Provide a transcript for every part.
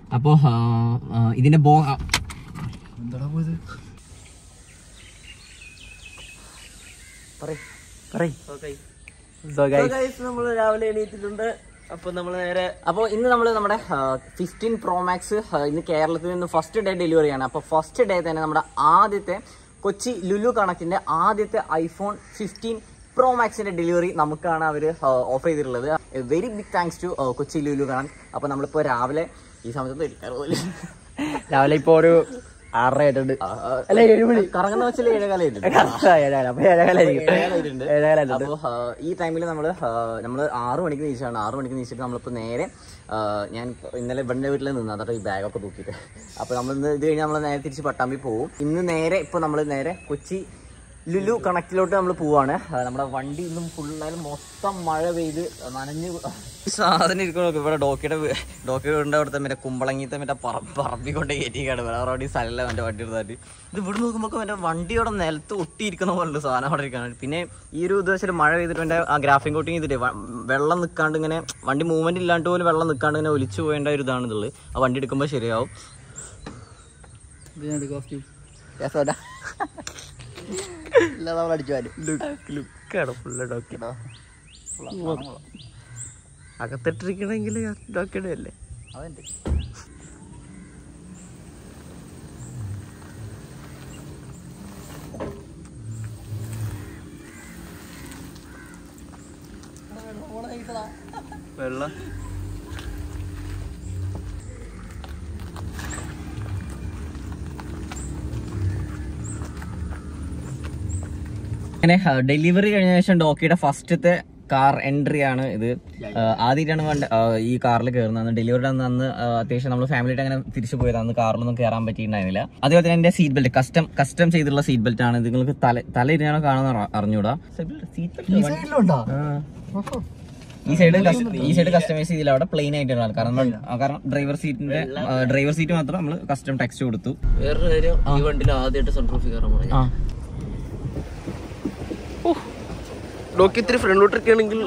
അപ്പോൾ ഇതിന്റെ ബോ എന്താടാ പോയത് നമ്മൾ രാവിലെ എണീറ്റിട്ടുണ്ട് അപ്പൊ നമ്മൾ നേരെ അപ്പോൾ ഇന്ന് നമ്മൾ നമ്മുടെ ഫിഫ്റ്റീൻ പ്രോ മാക്സ് ഇന്ന് കേരളത്തിൽ നിന്ന് ഫസ്റ്റ് ഡേ ഡെലിവറി ആണ് അപ്പോൾ ഫസ്റ്റ് ഡേ തന്നെ നമ്മുടെ ആദ്യത്തെ കൊച്ചി ലുലു കണക്റ്റിന്റെ ആദ്യത്തെ ഐഫോൺ ഫിഫ്റ്റീൻ പ്രോ മാക്സിന്റെ ഡെലിവറി നമുക്കാണ് അവർ ഓഫർ ചെയ്തിട്ടുള്ളത് very big thanks to Kochi Lulu connect അപ്പോൾ നമ്മളിപ്പോൾ രാവിലെ ഈ സമയത്ത് എടുക്കാറ് പോലെ രാവിലെ ഇപ്പൊ ഒരു ആറര ആയിട്ടുണ്ട് അല്ല ഏഴ് മണി കറങ്ങുന്ന വെച്ചാൽ ഏഴകാലായിട്ടുണ്ട് ഏഴാകാലം അപ്പൊ ഏഴാകാലായിരിക്കും ഏഴാകാലായിട്ടുണ്ട്. ഏഴാകാലായിട്ടുണ്ട് അപ്പൊ ആ, ഈ ടൈമിൽ നമ്മള് നമ്മൾ ആറു മണിക്ക് നീച്ചാണ് ആറു മണിക്ക് നീച്ചിട്ട് നമ്മളിപ്പോ നേരെ ആ, ഞാൻ ഇപ്പൊ ഇന്നലെ ഇവന്റെ വീട്ടിൽ നിന്ന് അതാ ഈ ബാഗൊക്കെ തൂക്കിയിട്ട് അപ്പൊ നമ്മൾ ഇന്ന് ഇത് കഴിഞ്ഞ് നമ്മൾ നേരെ തിരിച്ച് പട്ടാമ്പി പോകും ഇന്ന് നേരെ ഇപ്പൊ നമ്മൾ നേരെ കൊച്ചി ലുലു കണക്റ്റിലോട്ട് നമ്മൾ പോവാണ് ആ, നമ്മുടെ വണ്ടി ഇന്നും ഫുള്ളായാലും മൊത്തം മഴ പെയ്ത് നനഞ്ഞു ഈ സാധനം ഇരിക്കണോ ഇവിടെ ഡോക്കിയുടെ ഡോക്കിയുടെ വീടിന്റെ അവിടുത്തെ മറ്റേ കുമ്പളങ്ങിത്തെ മറ്റേ പറ പറമ്പിക്കൊണ്ട് കയറ്റിക്കാണ് വേറെ റോഡി സ്ഥലമല്ല മറ്റേ വണ്ടി എടുത്തായിട്ട് ഇത് ഇവിടെ നോക്കുമ്പോൾ മറ്റേ വണ്ടിയോടെ നിലത്ത് ഒട്ടിയിരിക്കുന്ന പോലുള്ള സാധനം അവിടെ ഇരിക്കാണ് പിന്നെ ഈ ഒരു ഇത് വെച്ചാൽ മഴ പെയ്തിട്ട് എൻ്റെ ആ ഗ്രാഫിക് കോട്ടിങ് ചെയ്തിട്ട് വ- വെള്ളം നിൽക്കാണ്ട് ഇങ്ങനെ വണ്ടി മൂവ്മെന്റ് ഇല്ലാണ്ട് പോലും വെള്ളം നിൽക്കാണ്ട് ഇങ്ങനെ ഒലിച്ചു പോകേണ്ട ഒരു ഇതാണ് ഇതുള്ളത് ആ വണ്ടി എടുക്കുമ്പോൾ ശരിയാവും ലുക്കാണ് ഫുള്ള് ഡോക്കി അകത്തിട്ടിരിക്കണമെങ്കിൽ ഡോക്കിയുടെ അല്ലേ വെള്ളം അങ്ങനെ ഡെലിവറി കഴിഞ്ഞ ശേഷം ഡോക്കിയുടെ ഫസ്റ്റത്തെ കാർ എൻട്രി ആണ് ഇത് ആദ്യമായിട്ടാണ് വണ്ടി- ആ, ഈ കാറിൽ കയറുന്നത് ഡെലിവറി അന്ന് അന്ന് ആ, അത്യാവശ്യം നമ്മൾ ഫാമിലിയായിട്ട് അങ്ങനെ തിരിച്ചു പോയത് അന്ന് കാറിലൊന്നും കയറാൻ പറ്റിയിട്ടുണ്ടായിരുന്നില്ല അതേപോലെ തന്നെ എന്റെ സീറ്റ് ബെൽറ്റ് കസ്റ്റം കസ്റ്റം ചെയ്തിട്ടുള്ള സീറ്റ് ബെൽറ്റ് ആണ് ഇത് നിങ്ങൾക്ക് തല തല ഇരുന്നാണോ കാണുന്ന അറിഞ്ഞൂടാ സീറ്റ് സൈഡിലുണ്ടോ ഈ സൈഡ് ഈ സൈഡ് കസ്റ്റമൈസ് ചെയ്തില്ല അവിടെ പ്ലെയിൻ ആയിട്ടാണ് കാരണം ആ, കാരണം ഡ്രൈവർ സീറ്റിന്റെ ഡ്രൈവർ സീറ്റ് മാത്രം നമ്മൾ കസ്റ്റം ടെക്സ്റ്റ് കൊടുത്തു വേറൊരു കാര്യം ഈ വണ്ടിയിൽ ആദ്യമായിട്ട് സൺറൂഫിൽ കയറാൻ പറഞ്ഞു ആ ഡോക്കി ഇത്തിരി ഫ്രണ്ടിലോട്ടൊക്കെ ആണെങ്കിൽ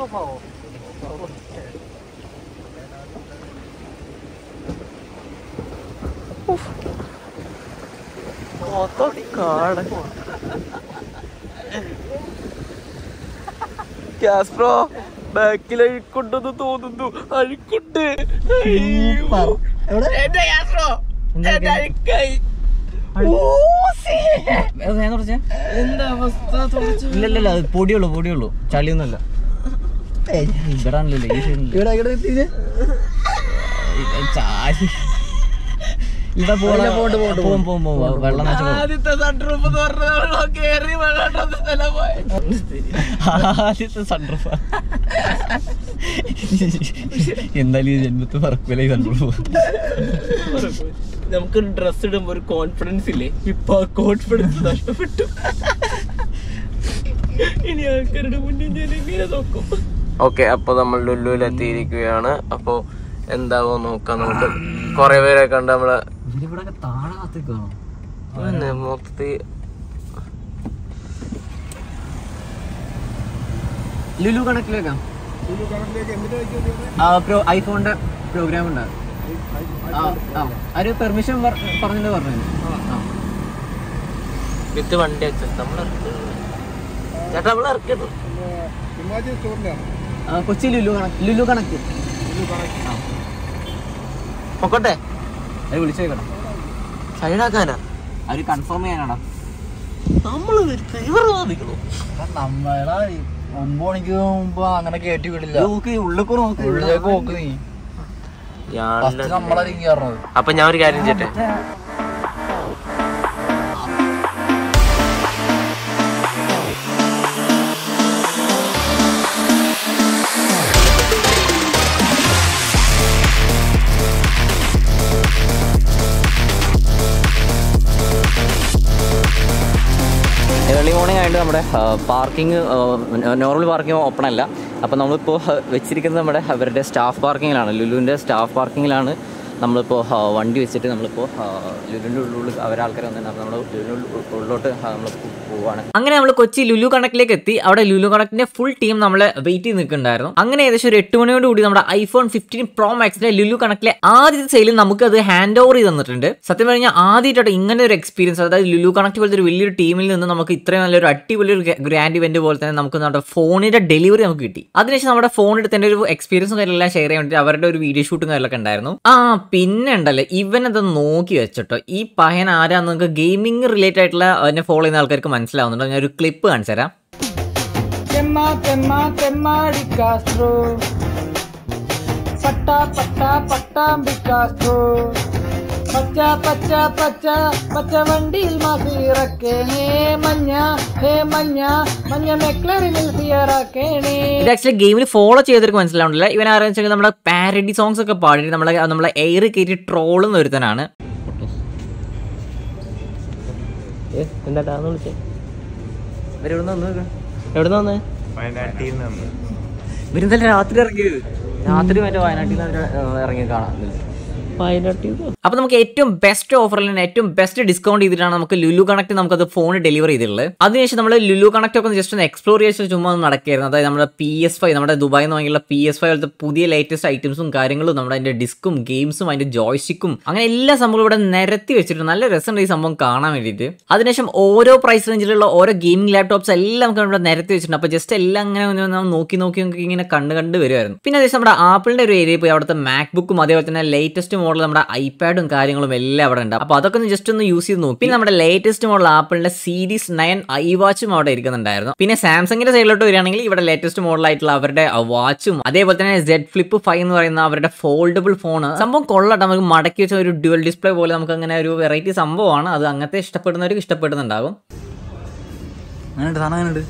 ഗ്യാസ്പ്രോ ബാക്കിൽ അഴിക്കുണ്ടെന്ന് തോന്നുന്നു അഴിക്കുണ്ട് എന്റെ ഗ്യാസ്പ്രോ എന്റെ അഴുക്കായി എന്താ അവസ്ഥ ഇല്ലല്ല അത് പൊടിയുള്ളൂ പൊടിയുള്ളൂ ചളിയൊന്നുമല്ല ഇവിടെ ആണല്ലോ ഈ സൈഡിൽ ഇവിടെ ഇവിടെ എത്തിയില്ലേ? ചാരി ഇവിടെ പോകണ്ട പോകും പോകും പോകും വെള്ളം നനച്ച് പോകും. ആദ്യത്തെ സൺറൂഫ് എന്ന് പറഞ്ഞ കേറി വെള്ളം സ്ഥലം പോയ ആദ്യത്തെ സൺറൂഫ് എന്തായാലും ഈ ജന്മത്ത് പറക്കൂല ഈ സൺറൂഫ് നമുക്ക് ഡ്രസ് ഇടുമ്പോ ഒരു കോൺഫിഡൻസ് ഇല്ലേ ഇപ്പൊ ആ കോൺഫിഡൻസ് നഷ്ടപ്പെട്ടു ഇനി ആൾക്കാരുടെ മുന്നിൽ ഞാൻ എങ്ങനെ നോക്കും ഓക്കെ അപ്പൊ നമ്മൾ ലുല്ലുവിൽ എത്തിയിരിക്കുകയാണ് അപ്പൊ എന്താവോ നോക്കാം നമുക്ക് കൊറേ പേരെ കണ്ട് നമ്മള് ഇവിടെ താഴെ കാത്തിക്കാണോ പിന്നെ മൊത്തത്തിൽ ലുലു കണക്കിലേക്കാ ഐഫോണിന്റെ പ്രോഗ്രാം ഉണ്ട് ആ ആ ഒരു പെർമിഷൻ പറഞ്ഞിട്ട് പറഞ്ഞു ആ വിത്ത് വണ്ടി അച്ഛൻ നമ്മൾ ചേട്ടാ നമ്മൾ ഇറക്കിട്ടു ആ, കൊച്ചി ലുലു കണക്ക് ലുലു കണക്ക് ആ പൊക്കോട്ടെ അത് വിളിച്ചേക്കണം സൈഡാക്കാനാ അവര് കൺഫേം ചെയ്യാനാടാ നമ്മള് ഇവർ വാദിക്കണോ നമ്മളെ ഒമ്പത് മണിക്ക് മുമ്പ് അങ്ങനെ കയറ്റി വിടില്ല നോക്ക് ഉള്ളിക്കൂർ നോക്ക് ഉള്ളിലേക്ക് നോക്ക് നീ ഫസ്റ്റ് നമ്മളായിരിക്കും കയറണത് അപ്പൊ ഞാൻ ഒരു കാര്യം ചെയ്യട്ടെ ഏർലി മോർണിംഗ് ആയിട്ട് നമ്മുടെ പാർക്കിംഗ് നോർമൽ പാർക്കിംഗ് ഓപ്പൺ അല്ല അപ്പോൾ നമ്മളിപ്പോൾ വെച്ചിരിക്കുന്നത് നമ്മുടെ അവരുടെ സ്റ്റാഫ് പാർക്കിങ്ങിലാണ് ലുലുവിൻ്റെ സ്റ്റാഫ് പാർക്കിങ്ങിലാണ് നമ്മളിപ്പോൾ ആ, വണ്ടി വെച്ചിട്ട് നമ്മളിപ്പോൾ ലുലുവിൻ്റെ ഉള്ളിൽ അവരാൾക്കാർ വന്നിട്ടുണ്ട് നമ്മൾ ലുലുവിൻ്റെ ഉള്ളിലോട്ട് നമ്മൾ പോവാണ് അങ്ങനെ നമ്മൾ കൊച്ചി ലുലു കണക്റ്റിലേക്ക് എത്തി അവിടെ ലുലു കണക്റ്റിന്റെ ഫുൾ ടീം നമ്മളെ വെയിറ്റ് ചെയ്ത് നിൽക്കുന്നുണ്ടായിരുന്നു അങ്ങനെ ഏകദേശം ഒരു എട്ട് മണിയോട് കൂടി നമ്മുടെ ഐഫോൺ ഫിഫ്റ്റീൻ പ്രോ മാക്സിന്റെ ലുലു കണക്റ്റിലെ ആദ്യത്തെ സെയിലിൽ നമുക്ക് അത് ഹാൻഡ് ഓവർ ചെയ്ത് തന്നിട്ടുണ്ട് സത്യം പറഞ്ഞാൽ ആദ്യമായിട്ടാണ് ഇങ്ങനെ ഒരു എക്സ്പീരിയൻസ് അതായത് ലുലു കണക്ട് പോലത്തെ ഒരു വലിയൊരു ടീമിൽ നിന്ന് നമുക്ക് ഇത്രയും നല്ലൊരു അടിപൊളി ഒരു ഗ്രാൻഡ് ഇവന്റ് പോലെ തന്നെ നമുക്ക് നമ്മുടെ ഫോണിന്റെ ഡെലിവറി നമുക്ക് കിട്ടി അതിനുശേഷം നമ്മുടെ ഫോൺ എടുത്തതിന്റെ ഒരു എക്സ്പീരിയൻസും കാര്യമെല്ലാം ഷെയർ ചെയ്യാൻ വേണ്ടി അവരുടെ ഒരു വീഡിയോ ഷൂട്ടും കാര്യങ്ങളൊക്കെ ഉണ്ടായിരുന്നു ആ പിന്നെ ഉണ്ടല്ലോ ഇവനത് നോക്കി വെച്ചിട്ടോ ഈ പയ്യൻ ആരാന്ന് നിങ്ങൾക്ക് ഗെയിമിംഗ് റിലേറ്റഡ് ആയിട്ടുള്ള എന്നെ ഫോളോ ചെയ്യുന്ന ആൾക്കാർക്ക് മനസ്സിലാവുന്നുണ്ടോ ഞാൻ ഒരു ക്ലിപ്പ് കാണിച്ചു തരാം Tema, tema, temari Castro. Pata, pata, pata, Castro. പച്ച പച്ച പച്ച പച്ച വണ്ടിയിൽ മാസിറക്കേണേ മഞ്ഞ ഹേ മഞ്ഞ മഞ്ഞ മെക്ലറിനിൽ ഫിയറാക്കേണേ ഇത് ആക്ച്വലി ഗെയിമിൽ ഫോളോ ചെയ്തവർക്ക് മനസ്സിലാവുന്നില്ല ഇവൻ ആരെന്ന് വെച്ചാൽ നമ്മുടെ പാരഡി സോങ്സ് ഒക്കെ പാടിയിട്ട് നമ്മളെ നമ്മളെ എയർ കയറ്റി ട്രോളുന്ന ഒരുത്തനാണ് എന്താ വിളിച്ചേ ഇവരിവിടെ നിന്ന് എവിടെ വന്നേ ഇവരിന്നലെ രാത്രി ഇറങ്ങിയത് രാത്രി മറ്റേ വയനാട്ടിൽ നിന്ന് ഇറങ്ങി കാണാം വയനാട്ടിൽ അപ്പൊ നമുക്ക് ഏറ്റവും ബെസ്റ്റ് ഓഫറിൽ തന്നെ ഏറ്റവും ബെസ്റ്റ് ഡിസ്കൗണ്ട് ചെയ്തിട്ടാണ് നമുക്ക് ലുലു കണക്ട് നമുക്ക് അത് ഫോൺ ഡെലിവറി ചെയ്തിട്ടുള്ളത് അതിനുശേഷം നമ്മൾ ലുലു കണക്ട് ഒക്കെ ജസ്റ്റ് ഒന്ന് എക്സ്പ്ലോർ ചെയ്ത് ചുമ്മാ ഒന്ന് നടക്കായിരുന്നു അതായത് നമ്മുടെ പി എസ് ഫൈവ് നമ്മുടെ ദുബായിൽ നിന്ന് വാങ്ങിയുള്ള പി എസ് ഫൈവ് പോലത്തെ പുതിയ ലേറ്റസ്റ്റ് ഐറ്റംസും കാര്യങ്ങളും നമ്മുടെ അതിന്റെ ഡിസ്കും ഗെയിംസും അതിന്റെ ജോയ്സ്റ്റിക്കും അങ്ങനെ എല്ലാ സംഭവങ്ങളും ഇവിടെ നിരത്തി വെച്ചിട്ട് നല്ല രസമുണ്ട് ഈ സംഭവം കാണാൻ വേണ്ടിയിട്ട് അതിനുശേഷം ഓരോ പ്രൈസ് റേഞ്ചിലുള്ള ഓരോ ഗെയിമിംഗ് ലാപ്ടോപ്സ് എല്ലാം നമുക്ക് ഇവിടെ നിരത്തി വെച്ചിട്ടുണ്ട് അപ്പൊ ജസ്റ്റ് എല്ലാം അങ്ങനെ ഒന്ന് ഒന്ന് നോക്കി നോക്കി നോക്കി ഇങ്ങനെ കണ്ട് കണ്ട് വരുമായിരുന്നു പിന്നെ അതേസരം നമ്മുടെ ആപ്പിളിന്റെ ഒരു ഏരിയ പോയി അവിടുത്തെ മാക്ബുക്കും അതേപോലെ തന്നെ ലേറ്റസ്റ്റ് മോഡൽ നമ്മുടെ ഐപാഡും കാര്യങ്ങളും എല്ലാം അവിടെ ഉണ്ട് അപ്പോൾ അതൊക്കെ ഒന്ന് ജസ്റ്റ് ഒന്ന് യൂസ് ചെയ്ത് നോക്കി പിന്നെ നമ്മുടെ ലേറ്റസ്റ്റ് മോഡൽ ആപ്പിളിന്റെ സീരീസ് നയൻ ഐ വാച്ചും അവിടെ ഇരിക്കുന്നുണ്ടായിരുന്നു പിന്നെ സാംസങ്ങിന്റെ സൈഡിലോട്ട് വരികയാണെങ്കിൽ ഇവിടെ ലേറ്റസ്റ്റ് മോഡൽ ആയിട്ടുള്ള അവരുടെ വാച്ചും അതേപോലെ തന്നെ സെഡ് ഫ്ലിപ്പ് ഫൈവ് എന്ന് പറയുന്ന അവരുടെ ഫോൾഡബിൾ ഫോൺ സംഭവം കൊള്ളട്ടെ നമുക്ക് മടക്കി വെച്ച ഒരു ഡ്യുവൽ ഡിസ്പ്ലേ പോലെ നമുക്ക് അങ്ങനെ ഒരു വെറൈറ്റി സംഭവമാണ് അത് അങ്ങനത്തെ ഇഷ്ടപ്പെടുന്നവർക്ക് ഇഷ്ടപ്പെടുന്നുണ്ടാകും അങ്ങനെയുണ്ട് സാധനം അങ്ങനെയുണ്ട്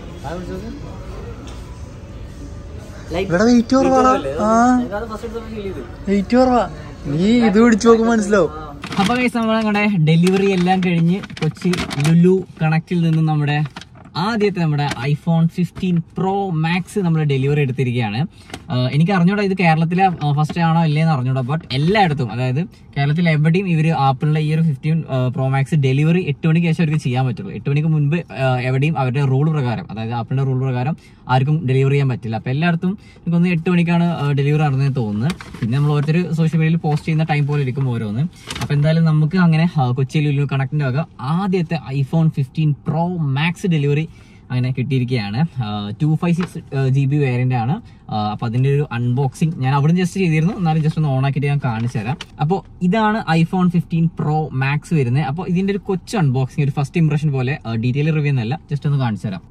ഇവിടെ വെയിറ്റ് കുറവാടാ ആ വെയിറ്റ് കുറവാ നീ ഇത് പിടിച്ചു നോക്കുമ്പോ മനസ്സിലാവും അപ്പൊ ഗൈസ് നമ്മുടെ ഡെലിവറി എല്ലാം കഴിഞ്ഞ് കൊച്ചി ലുലു കണക്റ്റിൽ നിന്ന് നമ്മുടെ ആദ്യത്തെ നമ്മുടെ ഐഫോൺ ഫിഫ്റ്റീൻ പ്രോ മാക്സ് നമ്മൾ ഡെലിവറി എടുത്തിരിക്കുകയാണ് ആഹ് എനിക്ക് അറിഞ്ഞൂടാ ഇത് കേരളത്തിലെ ഫസ്റ്റ് ആണോ ഇല്ലേന്ന് അറിഞ്ഞൂടാ ബട്ട് എല്ലായിടത്തും അതായത് കേരളത്തിൽ എവിടെയും ഇവർ ആപ്പിളിന്റെ ഈ ഒരു ഫിഫ്റ്റീൻ പ്രോ മാക്സ് ഡെലിവറി എട്ട് മണിക്ക് ശേഷം അവർക്ക് ചെയ്യാൻ പറ്റുള്ളൂ എട്ട് മണിക്ക് മുൻപ് ആഹ് എവിടെയും അവരുടെ റൂൾ പ്രകാരം അതായത് ആപ്പിളിന്റെ റൂൾ പ്രകാരം ആർക്കും ഡെലിവറി ചെയ്യാൻ പറ്റില്ല അപ്പൊ എല്ലായിടത്തും എനിക്കൊന്ന് എട്ട് മണിക്കാണ് ഡെലിവറി നടന്നതെന്ന് തോന്നുന്നത് പിന്നെ നമ്മൾ ഓരോരുത്തർ സോഷ്യൽ മീഡിയയിൽ പോസ്റ്റ് ചെയ്യുന്ന ടൈം പോലെ ഇരിക്കും ഓരോന്ന് അപ്പൊ എന്തായാലും നമുക്ക് അങ്ങനെ ആ, കൊച്ചി ലുലു കണക്റ്റിന്റെ വക ആദ്യത്തെ iPhone fifteen pro max delivery അങ്ങനെ കിട്ടിയിരിക്കുകയാണ് two five six G B variant ആണ് ആ, അപ്പൊ അതിന്റെ ഒരു അൺബോക്സിങ് ഞാൻ അവിടെ ജസ്റ്റ് ചെയ്തിരുന്നു എന്നാലും ജസ്റ്റ് ഒന്ന് ഓൺ ആക്കിയിട്ട് ഞാൻ കാണിച്ചു തരാം അപ്പോൾ ഇതാണ് ഐഫോൺ ഫിഫ്റ്റീൻ പ്രോ മാക്സ് വരുന്നത് അപ്പോൾ ഇതിന്റെ ഒരു കൊച്ചു അൺബോക്സിങ് ഒരു ഫസ്റ്റ് ഇംപ്രഷൻ പോലെ ഡീറ്റെയിൽ റിവ്യൂ എന്നല്ല ജസ്റ്റ് ഒന്ന് കാണിച്ചു തരാം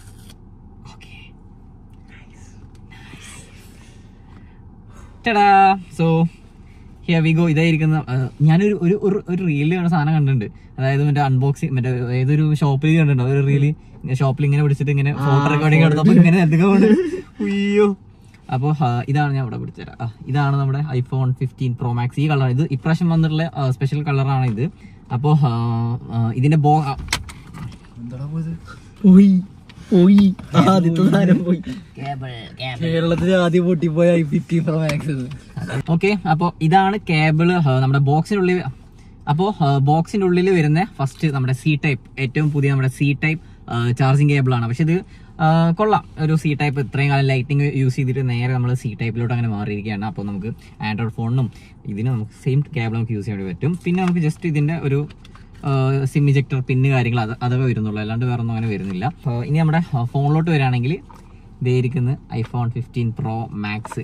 സോ ഹിയർ വി ഗോ ഇതായിരിക്കുന്ന ആ, ഞാനൊരു ഒരു ഒരു ഒരു റീല് കാണുന്ന സാധനം കണ്ടിട്ടുണ്ട് അതായത് മറ്റേ അൺബോക്സിങ് മറ്റേ ഏതൊരു ഷോപ്പിൽ കണ്ടിട്ടുണ്ടോ ഒരു റീല് ഷോപ്പിൽ ഇങ്ങനെ പിടിച്ചിട്ട് ഇങ്ങനെ ഫോട്ടോ റെക്കോർഡിങ് എടുത്തപ്പോൾ ഇങ്ങനെ എന്തൊക്കെ അയ്യോ അപ്പോൾ ഇതാണ് ഞാൻ ഇവിടെ പിടിച്ചുതരാം ആ, ഇതാണ് നമ്മുടെ ഐഫോൺ ഫിഫ്റ്റീൻ പ്രോ മാക്സ് ഈ കളർ ഇത് ഇപ്രാവശ്യം വന്നിട്ടുള്ള സ്പെഷ്യൽ കളറാണ് ഇത് അപ്പോൾ ഇതിന്റെ ബോ ആ, പോയി പോയി ആദ്യത്തെ സാധനം പോയി കേരളത്തിൽ ആദ്യം പൊട്ടിപ്പോയ I fifteen pro max okay അപ്പോൾ ഇതാണ് കേബിള് നമ്മുടെ ബോക്സിനുള്ളിൽ അപ്പോൾ ബോക്സിന്റെ ഉള്ളിൽ വരുന്ന ഫസ്റ്റ് നമ്മുടെ സി ടൈപ്പ് ഏറ്റവും പുതിയ നമ്മുടെ സി ടൈപ്പ് ചാർജിങ് കേബിളാണ് പക്ഷെ ഇത് ആ, കൊള്ളാം ഒരു സി ടൈപ്പ് ഇത്രയും കാലം ലൈറ്റിംഗ് യൂസ് ചെയ്തിട്ട് നേരെ നമ്മൾ സി ടൈപ്പിലോട്ട് അങ്ങനെ മാറിയിരിക്കുകയാണ് അപ്പോൾ നമുക്ക് ആൻഡ്രോയിഡ് ഫോണിനും ഇതിന് നമുക്ക് സെയിം കേബിൾ നമുക്ക് യൂസ് ചെയ്യാൻ വേണ്ടി പറ്റും പിന്നെ നമുക്ക് ജസ്റ്റ് ഇതിന്റെ ഒരു സിം ഇജക്ടർ പിന്ന് കാര്യങ്ങൾ അത് അതൊക്കെ വരുന്നുള്ളൂ അല്ലാണ്ട് വേറെ ഒന്നും അങ്ങനെ വരുന്നില്ല ആ, ഇനി നമ്മുടെ ഫോണിലോട്ട് വരികയാണെങ്കിൽ ഇതേ ഇരിക്കുന്ന ഐഫോൺ ഫിഫ്റ്റീൻ പ്രോ മാക്സ്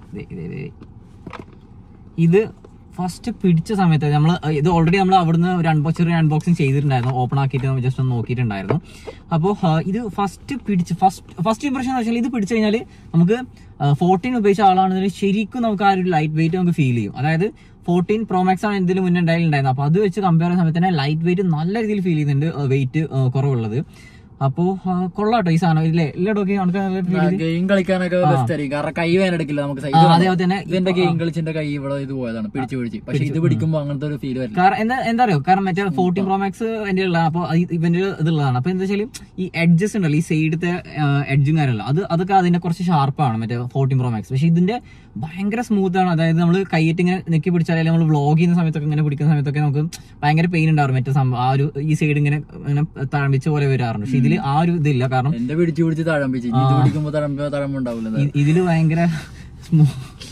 ഇത് ഫസ്റ്റ് പിടിച്ച സമയത്ത് നമ്മൾ ഇത് ഓൾറെഡി നമ്മൾ അവിടുന്ന് ഒരു അൺബോക്സ് ചെറിയ അൺബോക്സിങ് ചെയ്തിട്ടുണ്ടായിരുന്നു ഓപ്പൺ ആക്കിയിട്ട് നമ്മൾ ജസ്റ്റ് ഒന്ന് നോക്കിയിട്ടുണ്ടായിരുന്നു അപ്പോൾ ഇത് ഫസ്റ്റ് പിടിച്ച് ഫസ്റ്റ് ഫസ്റ്റ് ഇംപ്രഷൻ എന്ന് വെച്ചാൽ ഇത് പിടിച്ചു കഴിഞ്ഞാൽ നമുക്ക് ഫോർട്ടീൻ ഉപയോഗിച്ച ആളാണെന്നുണ്ടെങ്കിൽ ശരിക്കും നമുക്ക് ആ ഒരു ലൈറ്റ് വെയിറ്റ് നമുക്ക് ഫീൽ ചെയ്യും അതായത് ഫോർട്ടീൻ പ്രോ മാക്സ് ആണ് ഇതിന് മുന്നേ ഉണ്ടായിരുന്നുണ്ടായിരുന്നു അപ്പോൾ അത് വെച്ച് കമ്പയർ ചെയ്യുന്ന സമയത്ത് തന്നെ ലൈറ്റ് വെയിറ്റ് നല്ല രീതിയിൽ ഫീൽ ചെയ്യുന്നുണ്ട് വെയിറ്റ് കുറവുള്ളത് അപ്പോ ആ, കൊള്ളാട്ടോ ഈ സാധനം ഇല്ലേ ഇല്ലടോക്കെ നമുക്ക് നല്ല feel ചെയ്ത്. ഗെയിം കളിക്കാനൊക്കെ ബെസ്റ്റ് ആയിരിക്കും കാരണം കൈ വേനെടുക്കില്ല നമുക്ക് ആ, ഇത് വേണം. അതേപോലെ തന്നെ ഇതെന്റെ ഗെയിം കളിച്ചെന്റെ കൈ ഇവിടെ ഇത് പോയതാണ് പിടിച്ചു പിടിച്ച് പക്ഷെ ഇത് പിടിക്കുമ്പോ അങ്ങനത്തെ ഒരു ഫീൽ വരില്ല കാരണം എന്താ എന്താ അറിയോ കാരണം മറ്റേ ഫോർട്ടീൻ പ്രോ മാക്സ് എന്റെ ഉള്ളതാണ് അപ്പൊ ഇവന്റെ ഇതുള്ളതാണ് അപ്പൊ എന്താ വെച്ചാൽ ഈ എഡ്ജസ് ഉണ്ടല്ലോ ഈ സൈഡത്തെ എഡ്ജും കാര്യമല്ല അത് അതൊക്കെ അതിന്റെ കുറച്ച് ഷാർപ്പാണ് മറ്റേ ഫോർട്ടീൻ പ്രോ മാക്സ് പക്ഷെ ഇതിന്റെ ഭയങ്കര സ്മൂത്ത് ആണ് അതായത് നമ്മൾ കൈയിട്ട് ഇങ്ങനെ നെക്കി പിടിച്ചാൽ നമ്മൾ വ്ളോഗ് ചെയ്യുന്ന സമയത്തൊക്കെ ഇങ്ങനെ പിടിക്കുന്ന സമയത്തൊക്കെ നമുക്ക് ഭയങ്കര പെയിൻ ഉണ്ടാവും മറ്റേ സംഭവം ആ ഒരു ഈ സൈഡ് ഇങ്ങനെ ഇങ്ങനെ തഴമ്പിച്ച പോലെ വരാറുണ്ട് പക്ഷെ ഇതിൽ ആ ഒരു ഇതില്ല കാരണം എന്റെ പിടിച്ചു പിടിച്ച് തഴമ്പിച്ച് ഇനി ഇത് പിടിക്കുമ്പോ തഴമ്പോ തഴമ്പുണ്ടാവില്ല ഇ- ഇതില് ഭയങ്കര സ്മൂ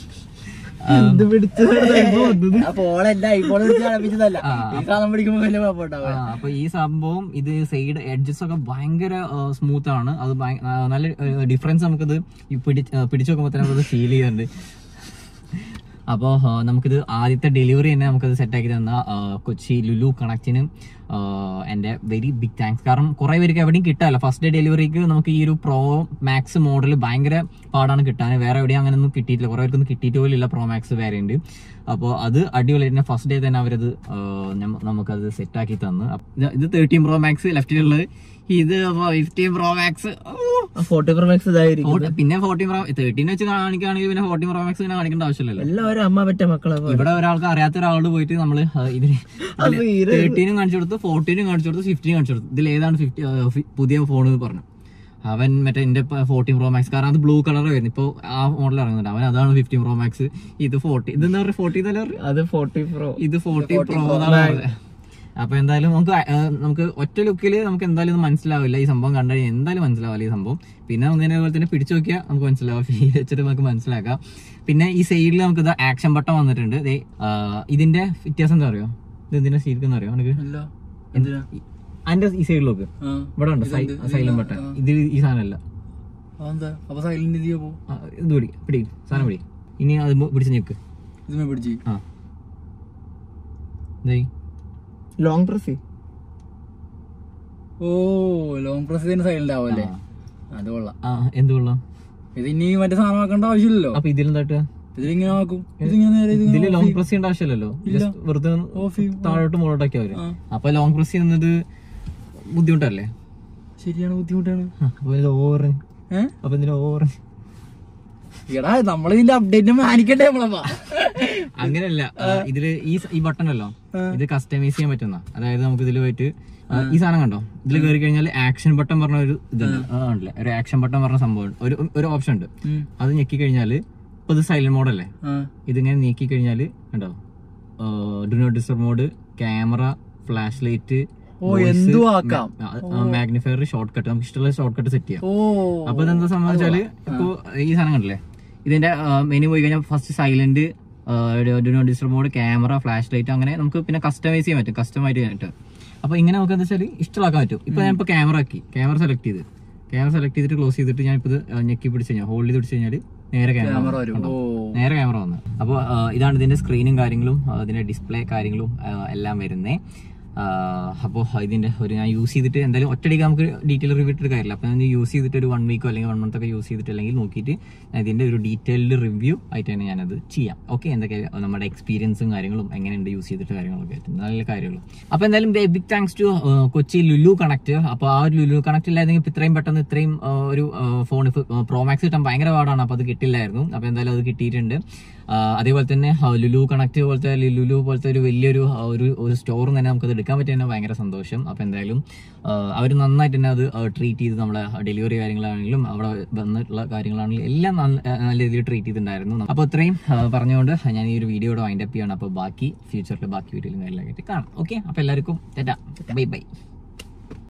അപ്പൊ ഓളെന്റെ ഐഫോൺ പിടിച്ച് തഴപ്പിച്ചതല്ല ഈ സാധനം പിടിക്കുമ്പോ വലിയ കുഴപ്പമുണ്ടാവും ആ, അപ്പൊ ഈ സംഭവം ഇത് സൈഡ് എഡ്ജസ് ഒക്കെ ഭയങ്കര സ്മൂത്ത് ആണ് അത് ഭയ- ആ, നല്ല ഡിഫറൻസ് നമുക്കത് ഈ പിടി- ആ, പിടിച്ചു നോക്കുമ്പോൾ തന്നെ നമുക്കത് ഫീൽ ചെയ്യുന്നുണ്ട് അപ്പോൾ നമുക്കിത് ആദ്യത്തെ ഡെലിവറി തന്നെ നമുക്കത് സെറ്റാക്കി തന്ന ആ, കൊച്ചി ലുലു കണക്റ്റിന് എൻ്റെ വെരി ബിഗ് താങ്ക്സ് കാരണം കുറേ പേർക്ക് എവിടെയും കിട്ടാല്ല ഫസ്റ്റ് ഡേ ഡെലിവറിക്ക് നമുക്ക് ഈ ഒരു പ്രോ മാക്സ് മോഡൽ ഭയങ്കര പാടാണ് കിട്ടാൻ വേറെ എവിടെയും അങ്ങനെ ഒന്നും കിട്ടിയിട്ടില്ല കുറേ പേർക്കൊന്നും കിട്ടിയിട്ട് പോലും ഇല്ല പ്രോ മാക്സ് വേറെ ഉണ്ട് അപ്പോൾ അത് അടിപൊളി തന്നെ ഫസ്റ്റ് ഡേ തന്നെ അവരത് ആ, ഞമ്മ- നമുക്കത് സെറ്റാക്കി തന്നു അപ്പ- ഇത് ഇത് തേർട്ടീൻ പ്രോ മാക്സ് ലെഫ്റ്റിലുള്ളത് ഇത് fifteen pro max forty pro max ഇതായിരിക്കും പിന്നെ ഫോർട്ടീൻ പ്രോ തേർട്ടീൻ വെച്ച് കാണിക്കുകയാണെങ്കിൽ പിന്നെ ഫോർട്ടീൻ പ്രോ മാക്സ് പിന്നെ കാണിക്കേണ്ട ആവശ്യമില്ലല്ലോ എല്ലാവരും അമ്മ പറ്റ മക്കളെ പോലെ. ഇവിടെ ഒരാൾക്ക് അറിയാത്ത ഒരാളോട് പോയിട്ട് നമ്മള് ആ, ഇതിന് തേർട്ടീനും കാണിച്ചു കൊടുത്തു ഫോർട്ടീനും കാണിച്ചു കൊടുത്തു ഫിഫ്റ്റീനും കാണിച്ചു കൊടുത്തു ഇതിൽ ഏതാണ് ഫിഫ്റ്റി പുതിയ ഫോൺ എന്ന് പറഞ്ഞു അവൻ മറ്റേ എന്റെ ഫോർട്ടീൻ പ്രോ മാക്സ് കാരണം അത് ബ്ലൂ കളർ വരുന്നു ഇപ്പൊ ആ മോഡൽ ഇറങ്ങുന്നുണ്ട് അവൻ അതാണ് ഫിഫ്റ്റീൻ പ്രോ മാക്സ് ഇത് ഫോർട്ടി ഇതെന്താ പറയുക ഫോർട്ടി ഇതല്ല പറയുക അത് ഫോർട്ടി പ്രോ ഇത് ഫോർട്ടി പ്രോ അപ്പൊ എന്തായാലും നമുക്ക് ആ, നമുക്ക് ഒറ്റ ലുക്കിൽ നമുക്ക് എന്തായാലും ഇത് മനസ്സിലാവില്ല ഈ സംഭവം കണ്ടു കഴിഞ്ഞാൽ എന്തായാലും മനസ്സിലാവില്ല ഈ സംഭവം പിന്നെ നമുക്ക് ഇതേപോലെ തന്നെ പിടിച്ചു നോക്കിയാൽ നമുക്ക് മനസ്സിലാവും ഫീൽ വെച്ചിട്ട് നമുക്ക് മനസ്സിലാക്കാം പിന്നെ ഈ സൈഡിൽ നമുക്ക് ഇത് ആക്ഷൻ ബട്ടൺ വന്നിട്ടുണ്ട് ദേ, ആ, ഇതിന്റെ വ്യത്യാസം എന്താ അറിയോ ഇത് എന്തിനാ ശരിക്കും അറിയോ എനിക്ക് അല്ല എന്തിനാ അതിന്റെ ഈ സൈഡിലേക്ക് ആ. ഇവിടെ ഉണ്ട് സൈലന്റ് ബട്ടൺ ഇത് ഈ സാധനമല്ല അതെന്താ അപ്പൊ സൈലന്റ് ചെയ്യാ പോ ആ, ഇത് പിടി പിടി സാധനം പിടി ഇനി അത് പിടിച്ച് ഞെക്ക് ഇതുമേ പിടിച്ച് ആ ദേ ലോങ് പ്രസ് ഓ ലോങ് പ്രസ് ചെയ്യുന്ന സൈലന്റ് ആവല്ലേ അത് കൊള്ളാം ആ എന്ത് കൊള്ളാം ഇത് ഇനി മറ്റേ സാധനം ആക്കേണ്ട ആവശ്യമില്ലല്ലോ അപ്പൊ ഇതിലെന്താ ഇതിലിങ്ങനെ ആക്കും ഇതിങ്ങനെ നേരെ ഇത് ഇതില് ലോങ് പ്രസ് ചെയ്യേണ്ട ആവശ്യമില്ലല്ലോ ജസ്റ്റ് വെറുതെ ഒന്ന് ഓഫ് ചെയ്യും താഴോട്ട് മുകളോട്ടൊക്കെ വരും അപ്പൊ ലോങ് പ്രസ് ചെയ്യുന്നത് ബുദ്ധിമുട്ടല്ലേ ശരിയാണ് ബുദ്ധിമുട്ടാണ് ആ, അപ്പൊ ഇത് ഓവർ ഏഹ് അപ്പൊ ഇതിന് ഓവർ എടാ നമ്മളിതിന്റെ അപ്ഡേറ്റ് മാനിക്കട്ടെ നമ്മളപ്പാ അങ്ങനെയല്ല ആ, ഇതില് ഈ സ- ഈ ബട്ടൺ അല്ലോ ഇത് കസ്റ്റമൈസ് ചെയ്യാൻ പറ്റുന്ന അതായത് നമുക്ക് ഇതിൽ പോയിട്ട് ആ, ഈ സാധനം കണ്ടോ ഇതിൽ കയറി കഴിഞ്ഞാൽ ആക്ഷൻ ബട്ടൺ പറഞ്ഞ ഒരു ഇതുണ്ട് ആ, ഉണ്ടല്ലേ ഒരു ആക്ഷൻ ബട്ടൺ പറഞ്ഞ സംഭവം ഉണ്ട്. ഒരു ഒരു ഓപ്ഷൻ ഉണ്ട് അത് ഞെക്കി കഴിഞ്ഞാല് ഇപ്പൊ ഇത് സൈലന്റ് മോഡല്ലേ ഇതിങ്ങനെ നീക്കി കഴിഞ്ഞാല് കണ്ടോ do not disturb mode camera flash light ഓ എന്തും ആക്കാം മാഗ്നിഫയർ ഷോർട്ട് കട്ട് നമുക്ക് ഇഷ്ടമുള്ള ഷോർട്ട് കട്ട് സെറ്റ് ചെയ്യാം ഓ അപ്പൊ ഇതെന്താ സംഭവിച്ചാല് ഇപ്പൊ ഈ സാധനം കണ്ടില്ലേ ഇതിന്റെ മെനു പോയി കഴിഞ്ഞാൽ first silent do not disturb mode camera flash light അങ്ങനെ നമുക്ക് പിന്നെ കസ്റ്റമൈസ് ചെയ്യാൻ പറ്റും കസ്റ്റമായിട്ട് ചെയ്യാനായിട്ട് അപ്പൊ ഇങ്ങനെ നമുക്ക് എന്താ വെച്ചാൽ ഇഷ്ടമാക്കാൻ പറ്റും ഇപ്പൊ ഞാൻ ഇപ്പൊ ക്യാമറ ആക്കി ക്യാമറ സെലക്ട് ചെയ്ത് ക്യാമറ സെലക്ട് ചെയ്തിട്ട് ക്ലോസ് ചെയ്തിട്ട് ഞാൻ ഇപ്പൊ ഇത് ഞെക്കി പിടിച്ച് കഴിഞ്ഞാൽ ഹോൾഡ് ചെയ്ത് പിടിച്ച് കഴിഞ്ഞാൽ നേരെ ക്യാമറ വരും ഓ നേരെ ക്യാമറ വന്നു അപ്പോൾ ഇതാണ് ഇതിന്റെ സ്ക്രീനും കാര്യങ്ങളും ആ, ഇതിന്റെ ഡിസ്പ്ലേ കാര്യങ്ങളും ആ, എല്ലാം വരുന്നേ അപ്പോൾ ഇതിന്റെ ഒരു ഞാൻ യൂസ് ചെയ്തിട്ട് എന്തായാലും ഒറ്റയടിക്ക് നമുക്ക് ഡീറ്റെയിൽ റിവ്യൂ ഇട്ടിട്ട് കാര്യമില്ല അപ്പോൾ ഞാൻ യൂസ് ചെയ്തിട്ട് ഒരു വൺ വീക്കോ അല്ലെങ്കിൽ വൺ മന്ത് ഒക്കെ യൂസ് ചെയ്തിട്ട് അല്ലെങ്കിൽ നോക്കിയിട്ട് ഞാൻ ഇതിന്റെ ഒരു ഡീറ്റെയിൽഡ് റിവ്യൂ ആയിട്ട് തന്നെ ഞാനത് ചെയ്യാം ഓക്കെ എന്തൊക്കെ നമ്മുടെ എക്സ്പീരിയൻസും കാര്യങ്ങളും എങ്ങനെയുണ്ട് യൂസ് ചെയ്തിട്ട് കാര്യങ്ങളൊക്കെ ആയിട്ട് നല്ല കാര്യങ്ങളും അപ്പോൾ എന്തായാലും big thanks to Kochi Lulu connect അപ്പോൾ ആ ഒരു ലുലു കണക്ട് ഇല്ലായിരുന്നെങ്കിൽ ഇപ്പൊ ഇത്രയും പെട്ടെന്ന് ഇത്രയും ആ, ഒരു ഫോൺ പ്രോമാക്സ് കിട്ടാൻ ഭയങ്കര പാടാണ് അപ്പോൾ അത് കിട്ടില്ലായിരുന്നു അപ്പോൾ എന്തായാലും അത് കിട്ടിയിട്ടുണ്ട് ആ, അതേപോലെ തന്നെ ആ, ലുലു കണക്ട് പോലത്തെ അല്ലെങ്കിൽ ലുലു പോലത്തെ ഒരു വലിയൊരു ആ, ഒരു ഒരു സ്റ്റോർ തന്നെ നമുക്കത് എടുക്കാൻ പറ്റിയ തന്നെ ഭയങ്കര സന്തോഷം അപ്പോൾ എന്തായാലും അവർ നന്നായിട്ട് തന്നെ അത് ട്രീറ്റ് ചെയ്ത് നമ്മളെ ഡെലിവറി കാര്യങ്ങളാണെങ്കിലും അവിടെ വന്നിട്ടുള്ള കാര്യങ്ങളാണെങ്കിലും എല്ലാം നല്ല നല്ല രീതിയിൽ ട്രീറ്റ് ചെയ്തിട്ടുണ്ടായിരുന്നു അപ്പോൾ ഇത്രയും ആ, പറഞ്ഞുകൊണ്ട് ഞാൻ ഈ ഒരു വീഡിയോയുടെ വൈൻഡപ്പ് ചെയ്യണം അപ്പോൾ ബാക്കി ഫ്യൂച്ചറിൽ ബാക്കി വീഡിയോയിലും കാര്യങ്ങളായിട്ട് കാണാം ഓക്കെ അപ്പോൾ എല്ലാവർക്കും ബൈ ബൈ